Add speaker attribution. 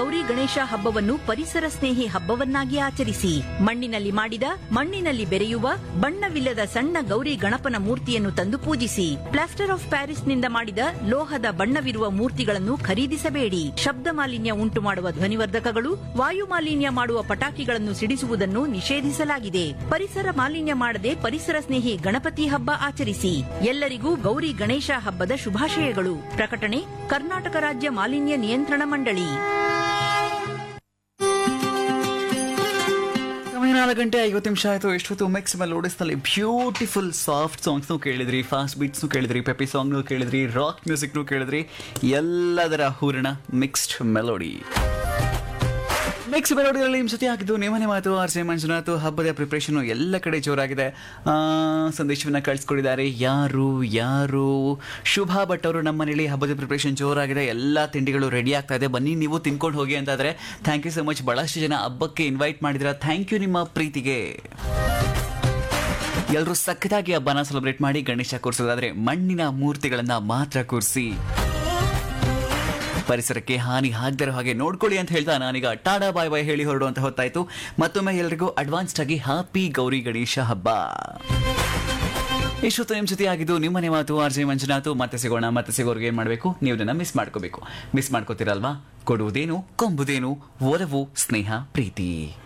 Speaker 1: ಗೌರಿ ಗಣೇಶ ಹಬ್ಬವನ್ನು ಪರಿಸರ ಸ್ನೇಹಿ ಹಬ್ಬವನ್ನಾಗಿ ಆಚರಿಸಿ ಮಣ್ಣಿನಲ್ಲಿ ಮಾಡಿದ ಮಣ್ಣಿನಲ್ಲಿ ಬೆರೆಯುವ ಬಣ್ಣವಿಲ್ಲದ ಸಣ್ಣ ಗೌರಿ ಗಣಪನ ಮೂರ್ತಿಯನ್ನು ತಂದು ಪೂಜಿಸಿ ಪ್ಲಾಸ್ಟರ್ ಆಫ್ ಪ್ಯಾರಿಸ್ನಿಂದ ಮಾಡಿದ ಲೋಹದ ಬಣ್ಣವಿರುವ ಮೂರ್ತಿಗಳನ್ನು ಖರೀದಿಸಬೇಡಿ ಶಬ್ದ ಮಾಲಿನ್ಯ ಉಂಟು ಮಾಡುವ ಧ್ವನಿವರ್ಧಕಗಳು ವಾಯು ಮಾಲಿನ್ಯ ಮಾಡುವ ಪಟಾಕಿಗಳನ್ನು ಸಿಡಿಸುವುದನ್ನು ನಿಷೇಧಿಸಲಾಗಿದೆ ಪರಿಸರ ಮಾಲಿನ್ಯ ಮಾಡದೆ ಪರಿಸರ ಸ್ನೇಹಿ ಗಣಪತಿ ಹಬ್ಬ ಆಚರಿಸಿ ಎಲ್ಲರಿಗೂ ಗೌರಿ ಗಣೇಶ ಹಬ್ಬದ ಶುಭಾಶಯಗಳು ಪ್ರಕಟಣೆ ಕರ್ನಾಟಕ ರಾಜ್ಯ ಮಾಲಿನ್ಯ ನಿಯಂತ್ರಣ ಮಂಡಳಿ
Speaker 2: ಸಮಯ ನಾಲ್ಕು ಗಂಟೆ ಐವತ್ತು ನಿಮಿಷ ಆಯಿತು ಎಷ್ಟೊತ್ತು ಮಿಕ್ಸ್ ಮೇಲೆ ಓಡಿಸ್ನಲ್ಲಿ ಬ್ಯೂಟಿಫುಲ್ ಸಾಫ್ಟ್ ಸಾಂಗ್ಸ್ನು ಕೇಳಿದ್ರಿ ಫಾಸ್ಟ್ ಬೀಟ್ಸ್ನು ಕೇಳಿದ್ರಿ ಪೆಪಿ ಸಾಂಗ್ನು ಕೇಳಿದ್ರಿ ರಾಕ್ ಮ್ಯೂಸಿಕ್ನು ಕೇಳಿದ್ರಿ ಎಲ್ಲದರ ಹೂರಣ ಮಿಕ್ಸ್ಡ್ ಮೆಲೋಡಿ ಮಿಕ್ಸ್ ಮೆಲೋಡಿಯಲ್ಲಿ ನಿಮ್ಮ ಜೊತೆ ಆಗಿದ್ದು ನಿಮ್ಮನೆ ಮಾತು ಆರ್ ಜೆ ಮಂಜುನಾಥ್ ಹಬ್ಬದ ಪ್ರಿಪ್ರೇಷನ್ ಎಲ್ಲ ಕಡೆ ಜೋರಾಗಿದೆ ಆ, ಸಂದೇಶವನ್ನ ಕಳಿಸ್ಕೊಟ್ಟಿದ್ದಾರೆ ಯಾರು ಯಾರು ಶುಭಾ ಭಟ್ ಅವರು ನಮ್ಮ ಮನೇಲಿ ಹಬ್ಬದ ಪ್ರಿಪ್ರೇಷನ್ ಜೋರಾಗಿದೆ ಎಲ್ಲ ತಿಂಡಿಗಳು ರೆಡಿ ಆಗ್ತಾ ಇದೆ ಬನ್ನಿ ನೀವು ತಿನ್ಕೊಂಡು ಹೋಗಿ ಅಂತಾದ್ರೆ ಥ್ಯಾಂಕ್ ಯು ಸೊ ಮಚ್ ಬಹಳಷ್ಟು ಜನ ಹಬ್ಬಕ್ಕೆ ಇನ್ವೈಟ್ ಮಾಡಿದ್ರ ಥ್ಯಾಂಕ್ ಯು ನಿಮ್ಮ ಪ್ರೀತಿಗೆ ಎಲ್ಲರೂ ಸಖತ್ತಾಗಿ ಹಬ್ಬನ ಸೆಲೆಬ್ರೇಟ್ ಮಾಡಿ ಗಣೇಶ ಕೂರಿಸೋದಾದ್ರೆ ಮಣ್ಣಿನ ಮೂರ್ತಿಗಳನ್ನ ಮಾತ್ರ ಕೂರಿಸಿ ಪರಿಸರಕ್ಕೆ ಹಾನಿ ಆಗದಿರೋ ಹಾಗೆ ನೋಡ್ಕೊಳ್ಳಿ ಅಂತ ಹೇಳ್ತಾ ನಾನೀಗ ಟಾಡಾ ಬಾಯ್ ಬಾಯ್ ಹೇಳಿ ಹೊರಡುವಂತ ಹೊತ್ತಾಯ್ತು ಮತ್ತೊಮ್ಮೆ ಎಲ್ರಿಗೂ ಅಡ್ವಾನ್ಸ್ಡ್ ಆಗಿ ಹ್ಯಾಪಿ ಗೌರಿ ಗಣೇಶ ಹಬ್ಬ ಇಷ್ಟೊತ್ತು ನಿಮ್ಮ ಜೊತೆ ಆಗಿದ್ದು ನಿಮ್ಮನೆ ಮಾತು ಆರ್ ಜೆ ಮಂಜುನಾಥ್ ಮತ್ತೆ ಸಿಗೋಣ ಮತ್ತೆ ಸಿಗೋರ್ಗೆ ಏನ್ ಮಾಡಬೇಕು ನೀವು ನನ್ನ ಮಿಸ್ ಮಾಡ್ಕೋಬೇಕು ಮಿಸ್ ಮಾಡ್ಕೋತೀರಲ್ವಾ ಕೊಡುವುದೇನು ಕೊಂಬುದೇನು ಒಲವು ಸ್ನೇಹ ಪ್ರೀತಿ